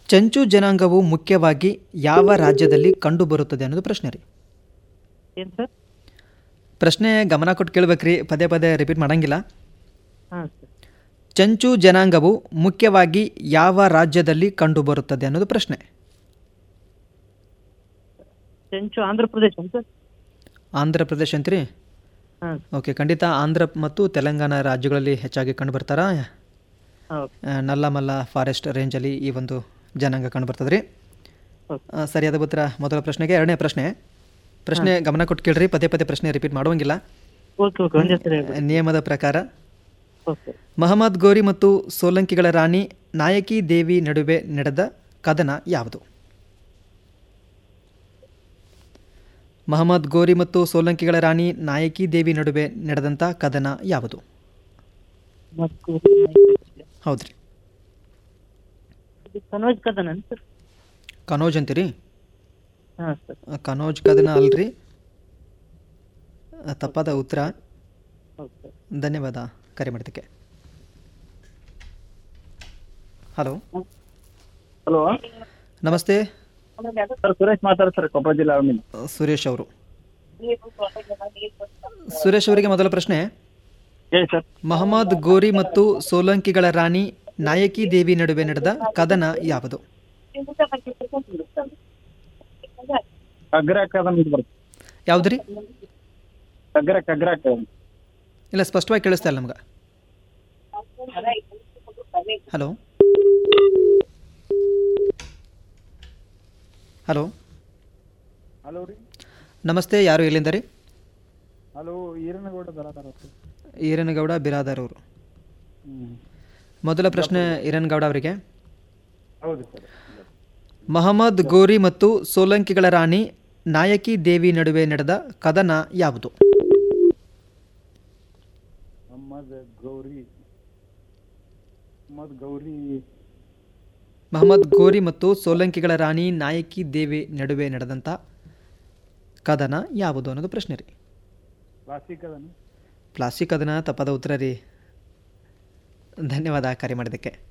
ಚಂಚು ಜನಾಂಗವು ಮುಖ್ಯವಾಗಿ ಯಾವ ರಾಜ್ಯದಲ್ಲಿ ಕಂಡುಬರುತ್ತದೆ ಅನ್ನೋದು ಪ್ರಶ್ನೆ ರೀ ಏನು ಸರ್ ಪ್ರಶ್ನೆ ಗಮನ ಕೊಟ್ಟು ಕೇಳ್ಬೇಕ್ರಿ ಪದೇ ಪದೇ ರಿಪೀಟ್ ಮಾಡಂಗಿಲ್ಲ ಹಾಂ ಸರ್ ಚಂಚು ಜನಾಂಗವು ಮುಖ್ಯವಾಗಿ ಯಾವ ರಾಜ್ಯದಲ್ಲಿ ಕಂಡುಬರುತ್ತದೆ ಅನ್ನೋದು ಪ್ರಶ್ನೆ ಚೆಂಚು ಆಂಧ್ರ ಪ್ರದೇಶ ಸರ್ ಆಂಧ್ರ ಪ್ರದೇಶ ಅಂತೀರಿ ಹಾಂ ಓಕೆ ಖಂಡಿತ ಆಂಧ್ರ ಮತ್ತು ತೆಲಂಗಾಣ ರಾಜ್ಯಗಳಲ್ಲಿ ಹೆಚ್ಚಾಗಿ ಕಂಡುಬರ್ತಾರ ಹೌದು ಆ, ನಲ್ಲಮಲ್ಲ ಫಾರೆಸ್ಟ್ ರೇಂಜಲ್ಲಿ ಈ ಒಂದು ಜನಾಂಗ ಕಂಡುಬರ್ತದೆ ರೀ ಹೌದು. ಆ, ಸರಿಯಾದ ಉತ್ತರ ಮೊದಲ ಪ್ರಶ್ನೆಗೆ ಎರಡನೇ ಪ್ರಶ್ನೆ ಪ್ರಶ್ನೆ ಗಮನ ಕೊಟ್ಟು ಕೇಳ್ರಿ ಪದೇ ಪದೇ ಪ್ರಶ್ನೆ ರಿಪೀಟ್ ಮಾಡುವಂಗಿಲ್ಲ ಓಕೆ ಓಕೆ ಒಂದೇ ಸರಿ ಹೇಳ್ಬಿಡಿ ನಿಯಮದ ಪ್ರಕಾರ ಓಕೆ ಮಹಮ್ಮದ್ ಗೋರಿ ಮತ್ತು ಸೋಲಂಕಿಗಳ ರಾಣಿ ನಾಯಕಿ ದೇವಿ ನಡುವೆ ನಡೆದ ಕದನ ಯಾವುದು ಮಹಮ್ಮದ್ ಗೋರಿ ಮತ್ತು ಸೋಲಂಕಿಗಳ ರಾಣಿ ನಾಯಕಿ ದೇವಿ ನಡುವೆ ನಡೆದಂಥ ಕದನ ಯಾವುದು ಮತ್ತು ಹೌದ್ರಿ ಇದು ಕನೋಜ್ ಕದನ ಸರ್ ಕನೋಜ್ ಅಂತೀರಿ ಹಾಂ ಸರ್ ಆ, ಕನೋಜ್ ಕದನ ಅಲ್ರಿ ಆ, ತಪ್ಪಾದ ಉತ್ತರ ಹೌದು ಸರ್ ಧನ್ಯವಾದ ಕರೆ ಮಾಡಿದ್ದಕ್ಕೆ ಹಲೋ ಹಲೋ ನಮಸ್ತೆ ಸರ್ ಸುರೇಶ್ ಮಾತಾಡ್ತಾರೆ ಸರ್ ಕೊಪ್ಪಳ ಜಿಲ್ಲಾ ಅವನಿಂದ ಆ, ಸುರೇಶ್ ಅವರು ಸುರೇಶ್ ಅವರಿಗೆ ಮೊದಲ ಪ್ರಶ್ನೆ ಹೇಳಿ ಸರ್ ಮಹಮ್ಮದ್ ಗೋರಿ ಮತ್ತು ಸೋಲಂಕಿಗಳ ರಾಣಿ ನಾಯಕಿ ದೇವಿ ನಡುವೆ ನಡೆದ ಕದನ ಯಾವುದು ಕಗ್ರ ಕದನ ಅಂತ ಬರುತ್ತೆ ಯಾವುದ್ರಿ ಕಗ್ರ ಕಗ್ರ ಕದನ ಇಲ್ಲ ಸ್ಪಷ್ಟವಾಗಿ ಕೇಳಿಸ್ತಾ ಇಲ್ಲ ನಮ್ಗೆ ಹಲೋ ಹಲೋ ಹಲೋ ರೀ ನಮಸ್ತೆ ಯಾರು ಎಲ್ಲಿಂದ ರೀ ಹಲೋ ಈರನಗೌಡ ಬರತಾರ ಈರನಗೌಡ ಬಿರಾದರ್ ಅವರು ಹ್ಞೂ ಮೊದಲ ಪ್ರಶ್ನೆ ಈರನಗೌಡ ಅವರಿಗೆ ಹೌದು ಸರ್ ಮಹಮ್ಮದ್ ಗೋರಿ ಮತ್ತು ಸೋಲಂಕಿಗಳ ರಾಣಿ ನಾಯಕಿ ದೇವಿ ನಡುವೆ ನಡೆದ ಕದನ ಯಾವುದು ಮೊಹಮ್ಮದ್ ಗೌರಿ ಮೊಹಮ್ಮದ್ ಗೌರಿ ಮಹಮ್ಮದ್ ಗೋರಿ ಮತ್ತು ಸೋಲಂಕಿಗಳ ರಾಣಿ ನಾಯಕಿ ದೇವಿ ನಡುವೆ ನಡೆದಂಥ ಕದನ ಯಾವುದು ಅನ್ನೋದು ಪ್ರಶ್ನೆ ರೀ ಕ್ಲಾಸಿಕ್ ಕದನ ಪ್ಲಾಸ್ಟಿಕ್ ಕದನ ತಪ್ಪಾದ ಉತ್ತರ ರೀ ಧನ್ಯವಾದ ಕರೆ ಮಾಡಿದ್ದಕ್ಕೆ